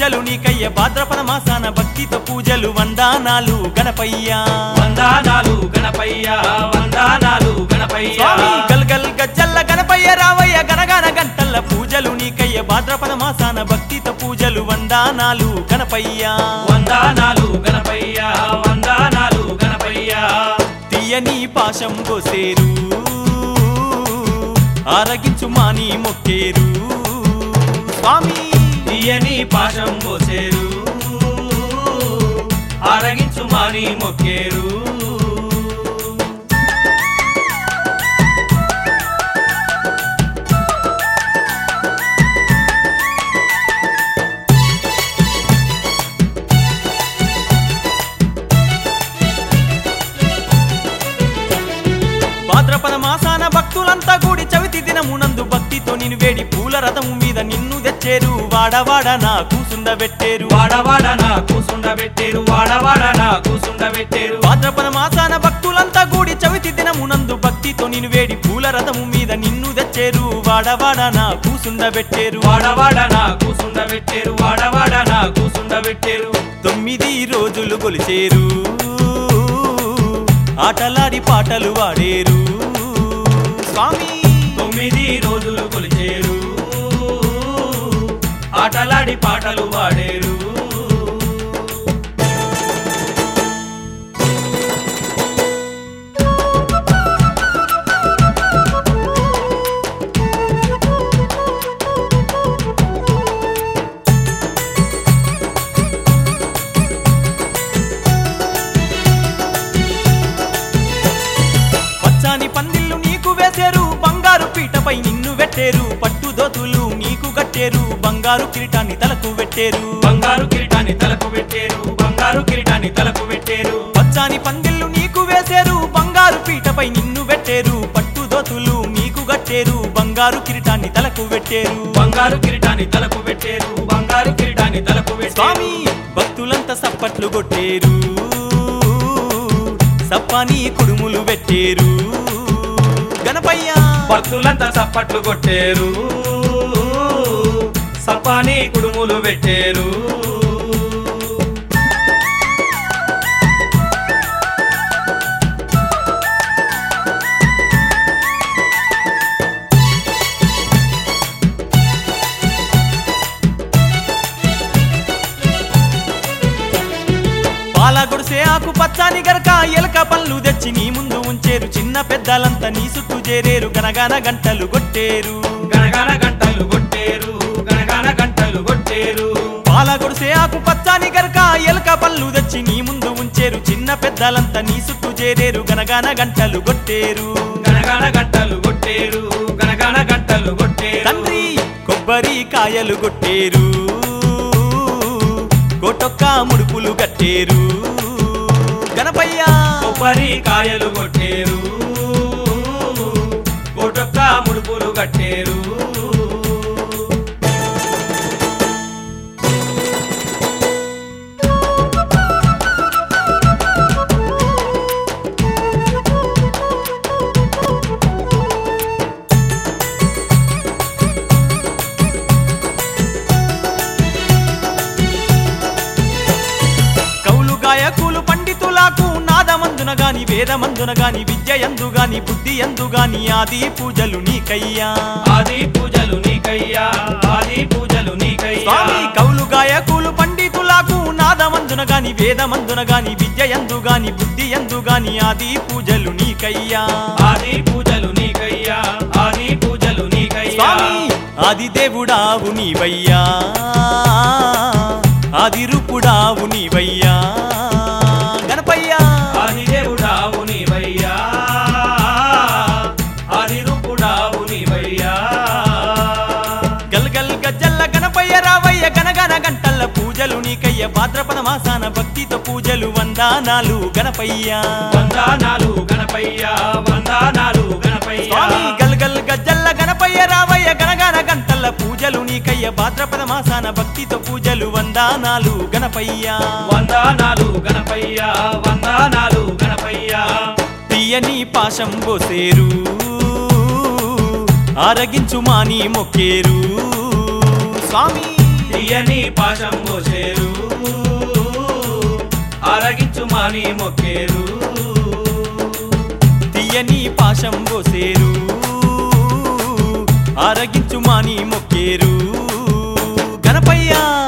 పూజలు నీకయ్య భాద్రపద మాసాన భక్తితో పూజలు వందానాలు గణపయ్యా వందానాలు గణపయ్య వందానాలు గణపయ్య స్వామి గల్గల్ గజ్జల్ల గణపయ్య రావయ్య గనగన గంటల్ల పూజలు నీకయ్య భాద్రపద మాసాన భక్తితో పూజలు వందానాలు గణపయ్యా వందానాలు గణపయ్య వందానాలు గణపయ్య తీయని పాశం పోసేరు ఆరగించు మాని మొక్కేరు స్వామి తీయని పాశం పోసేరు ఆరగించు మాని మొక్కేరు భాద్రపద మాసాన భక్తులంతా కూడి చవితి దినమునందు భక్తితో నిన్ను వేడి పూల రథము మీద నిన్ను తెచ్చేరు వాడవాడ నా కూసుండబెట్టేరు వాడవాడ నా కూసుండబెట్టేరు వాడవాడ నా కూసుండబెట్టేరు భాద్రపద మాసాన భక్తులంతా కూడి చవితి దినమునందు భక్తితో నిన్ను వేడి పూల రథము మీద నిన్ను తెచ్చేరు వాడవాడ నా కూసుండబెట్టేరు వాడవాడ నా కూసుండబెట్టేరు వాడవాడ నా కూసుండబెట్టేరు తొమ్మిది రోజులు కొలిచేరు ఆటలాడి పాటలు వాడేరు స్వామి తొమ్మిది రోజులు కొలిచేరు ఆటలాడి పాటలు పాడేరు పచ్చాని పందిళ్ళు నీకు వేసేరు బంగారు పీటపై నిన్ను పెట్టేరు పట్టు దోతులు నీకు కట్టేరు బంగారు కిరీటాన్ని తలకు పెట్టేరు బంగారు కిరీటాన్ని తలకు పెట్టేరు బంగారు కిరీటాన్ని తలకు పెట్టేరు పచ్చాని పందిళ్ళు నీకు వేసేరు బంగారు పీటపై నిన్ను పెట్టేరు పట్టు దోతులు నీకు కట్టేరు బంగారు కిరీటాన్ని తలకు పెట్టేరు బంగారు కిరీటాన్ని తలకు పెట్టేరు బంగారు కిరీటాన్ని తలకు పెట్టేరు స్వామి భక్తులంతా సప్పట్లు కొట్టేరు సప్పాని కుడుములు పెట్టేరు గణపయ్య భక్తులంతా చప్పట్లు కొట్టేరు సపాని కుడుములు పెట్టేరు పాల గుడిసే ఆకు పచ్చాని గరక ఎలక పళ్ళు తెచ్చి నీ ముందు ఉంచేరు చిన్న పెద్దలంతా నీ చుట్టూ చేరేరు గనగన గంటలు కొట్టేరు గణగణ గంటలు కొట్టేరు గణగణ గంటలు కొట్టేరు పాల గుడిసే ఆకు పచ్చాని గరక ఎలక పళ్ళు తెచ్చి నీ ముందు ఉంచేరు చిన్న పెద్దలంతా నీ చుట్టూ చేరేరు గనగన గంటలు కొట్టేరు గణగణ గంటలు కొట్టేరు గణగణ గంటలు కొట్టేరు తండ్రి కొబ్బరి కాయలు కొట్టేరు కోటొక్క ముడుపులు కట్టేరు గణపయ్య కొబ్బరి కాయలు కొట్టేరు కోటొక్క ముడుపులు కట్టేరు కౌలు గాయకులు పండితులకు నాదమందున గాని వేదమందున గాని విద్య ఎందు గాని బుద్ధి ఎందు గాని ఆది పూజలు నీకయ్యా ఆది పూజలు నీకయ్యా ఆది పూజలు నీకయ్యా స్వామి కౌలు గాయకులు పండితులకు నాదమందున గాని వేదమందున గాని విద్య ఎందు గాని బుద్ధి ఎందు గాని ఆది పూజలు నీకయ్యా ఆది పూజలు నీకయ్యా ఆది పూజలు నీకయ్యా స్వామి ఆది దేవుడావు నీవయ్యా ఆది రూపుడావు నీవయ్యా గణపయ్యా ఆది దేవుడావు నీవయ్యా ఆది రూపుడావు నీవయ్యా గల్ గల్ గజ్జల్ల గణపయ్య రావయ్య గనగన గంటల్ల పూజలు నీకయ్య భాద్రపద మాసాన భక్తితో పూజలు వందానాలు గణపయ్యా వందనాలు గణపయ్యా వందనాలు గణపయ్యా స్వామి గల్ గల్ గజ్జల్ల గణపయ్య రావయ్య గనగన గంటల్ల పూజలు నీకయ్య భాద్రపద మాసాన భక్తితో పూజలు వందానాలు గణపయ్యా వందనాలు గణపయ్యా వందనాలు గణపయ్యా తీయని పాశం పోసేరు ఆరగించు మాని మొక్కేరు స్వామి తీయని పాశం పోసేరు ఆరగించు మాని మొక్కేరు తీయని పాశం పోసేరు ఆరగించు మాని మొక్కేరు గణపయ్యా